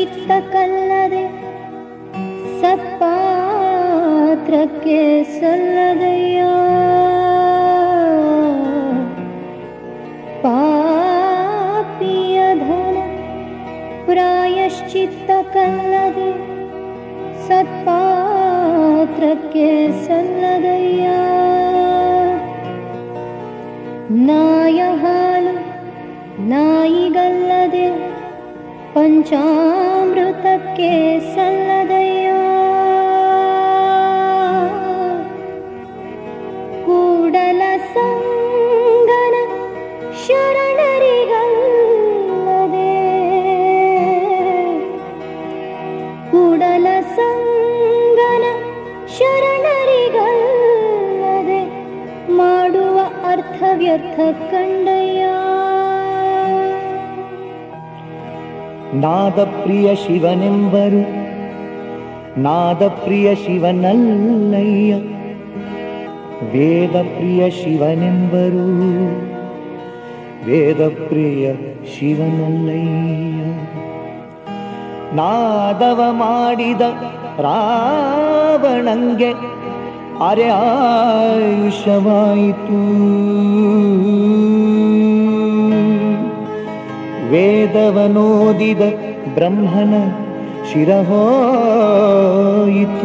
ಚಿತ್ತಕ್ಕಲ್ಲದೆ ಸತ್ಪಾತ್ರಕ್ಕೆ ಸಲ್ಲದಯ್ಯ ಪಾಪಿಯ ಧನ ಪ್ರಾಯಶ್ಚಿತ್ತಕ್ಕಲ್ಲದೆ ಸತ್ಪಾತ್ರಕ್ಕೆ ಸಲ್ಲದಯ್ಯ ನಾಯ ಹಾಲು ನಾಯಿಗಲ್ಲದೆ ಪಂಚಾಮೃತಕ್ಕೆ ಸಲ್ಲದಯ್ಯ ಕೂಡಲ ಸಂಗನ ಶರಣರಿಗಲ್ಲದೆ ಕೂಡಲ ಸಂಗನ ಶರಣರಿಗಲ್ಲದೆ ಮಾಡುವ ಅರ್ಥ ವ್ಯರ್ಥ ಕಂಡಯ್ಯ ನಾದಪ್ರಿಯ ಶಿವನೆಂಬರು ನಾದಪ್ರಿಯ ಶಿವನಲ್ಲಯ್ಯ ವೇದಪ್ರಿಯ ಶಿವನೆಂಬರು ವೇದಪ್ರಿಯ ಶಿವನಲ್ಲಯ್ಯ ನಾದವ ಮಾಡಿದ ರಾವಣಂಗೆ ಅರೆ ಆಯುಷವಾಯಿತು ವೇದವನೋದಿದ ಬ್ರಹ್ಮನ ಶಿರಹೋಯಿತು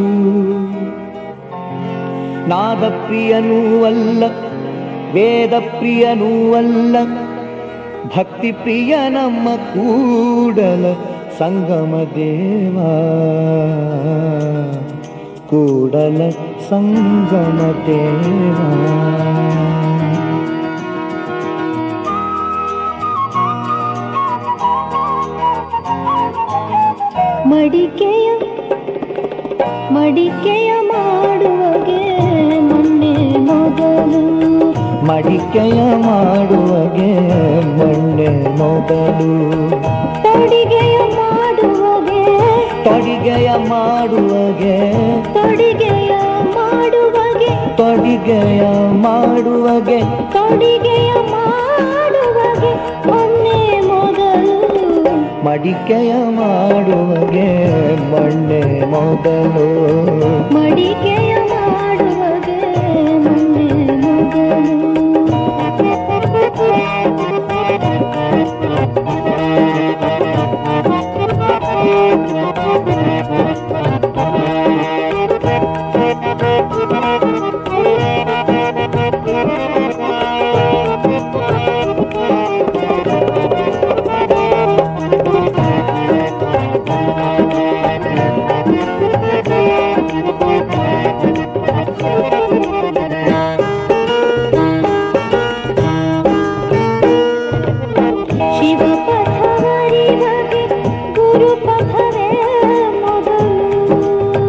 ನಾದಪ್ರಿಯನೂ ಅಲ್ಲ ವೇದಪ್ರಿಯನೂ ಅಲ್ಲ ಭಕ್ತಿ ಪ್ರಿಯ ನಮ್ಮ ಕೂಡಲ ಸಂಗಮ ದೇವ ಕೂಡಲ ಸಂಗಮ ದೇವ ಮಡಿಕೆಯ ಮಡಿಕೆಯ ಮಾಡುವಗೆ ಮೊನ್ನೆ ಮೊದಲು ಮಡಿಕೆಯ ಮಾಡುವಗೆ ಮಣ್ಣೆ ಮೊದಲು ತೊಡಿಗೆಯ ಮಾಡುವಗೆ ತೊಡಿಗೆಯ ಮಾಡುವಗೆ ತೊಡಿಗೆಯ ಮಾಡುವಗೆ ತೊಡಿಗೆಯ ಮಾಡುವಗೆ ತೊಡಿಗೆಯ ಮಾಡುವಗೆ ಮೊನ್ನೆ ಮೊದಲು ಮಡಿಕೆಯ ಮಾಡುವಗೆ ಮಣ್ಣೆ ಮೊದಲು ಮಡಿಕೆಯ ಮಾಡುವಗೆ ಮೊನ್ನೆ ಮೊದಲು ಶಿವ ಪಥವರಿವಗೆ ಗುರು ಪಥವೇ ಮೊದಲು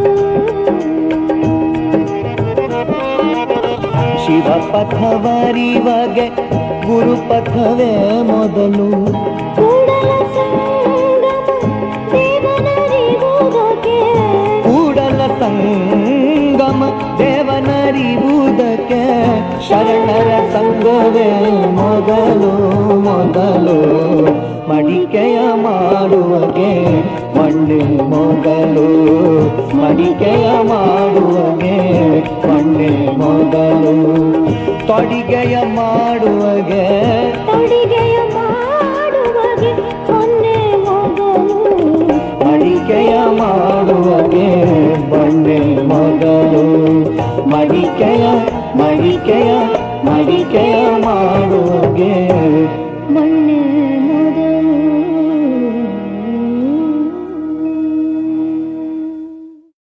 ಶಿವ ಪಥವರಿವಗೆ ಗುರು ಪಥವೇ ಮೊದಲು ಕೂಡಲ ಸಂಗಮ ದೇವನರಿವುದಕ್ಕೆ ಕೂಡಲ ಸಂಗಮ ದೇವನರಿವುದಕ್ಕೆ ಶರಣರ ಸಂಘವೇ ಮೊದಲು ಮೊದಲು ಮಡಿಕೆಯ ಮಾಡುವಗೆ ಮಣ್ಣೆ ಮೊದಲು ಮಡಿಕೆಯ ಮಾಡುವಗೆ ಮಣ್ಣೆ ಮೊದಲು ತೊಡಿಗೆಯ ಮಾಡುವಗೆ ತೊಡಿಗೆಯ ಮಾಡುವಗೆ ಮೊನ್ನೆ ಮೊದಲು ಮಡಿಕೆಯ ಮಾಡುವಗೆ ಮಣ್ಣೆ ಮೊದಲು ಮಡಿಕೆಯ ಮಡಿಕೆಯ ಮಡಿಕೆಯ ಮಾಡುವಗೆ ಮೊನ್ನೆ